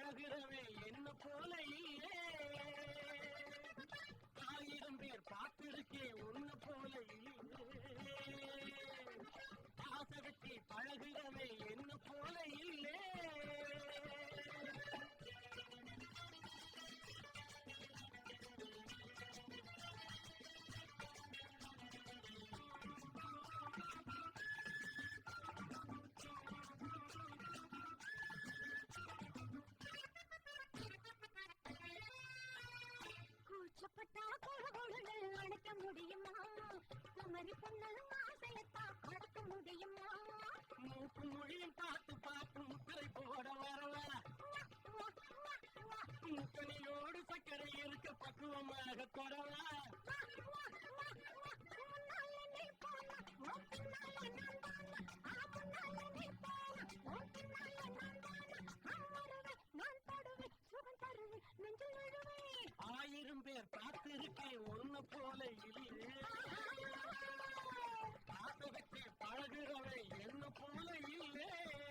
பழகிறவே என்ன போல இல்லே ஆயிரம் பேர் பார்த்திருக்கேன் உன்ன போல இல்லே ஆசை வச்சு பழகிறவே என்ன போல இல்லே கூச்சப்பட்டா கொழுகொழுன்னு அடக்க முடியுமா குமரி பொண்ணு ஆசையத்தான் அடக்க முடியுமா மூக்கு மொழியும் பார்த்து பார்த்து முத்திரை போட வரவா வா, வா, வா, முக்கணியோடு சர்க்கரை இருக்க பக்குவமாக தொடவா வா, வா, வா, வா. முன்னால நீ போனா, உன் பின்னால நான் தானா. ஆ, முன்னால நீ போனா, உன் பின்னால நான் தானா. ஆ, வருவேன், நான் தொடுவேன், சுகம் தருவேன், நெஞ்சில் விழுவேன். ஆயிரம் பேர் பார்த்திருக்கேன் ஒன்னு போல இல்லையே ஆசை வச்சு பழகிறவை என்ன போல இல்லை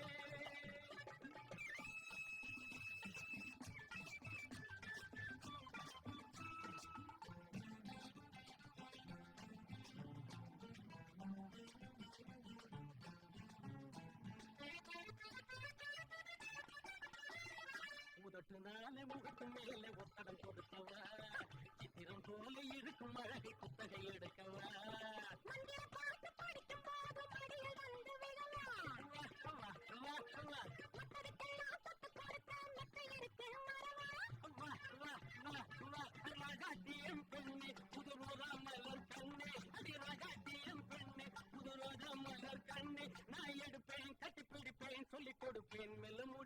உதட்டு நாளே முகத்து மேலே ஒத்தடம் கொடுத்தவா சித்திரம் போல இருக்கும் அழகை குத்தகை எடுக்கவா மந்திர பாட்டு படிக்கும் போது மடியில் வந்து விழலாம் வா, வா, வா, வா. மத்ததுக்கெல்லாம் தொட்டு கொடுத்த மெத்தை இருக்கு மரவா வா, வா, வா, வா. ரகாட்டியம் பெண்ணே புதுரோதா மலர் கண்ணே அடி ரகாட்டியம் பெண்ணே புதுரோதா மலர் கண்ணே நான் எடுப்பேன் கட்டி பிடிப்பேன் சொல்லிக் கொடுப்பேன் மெல்ல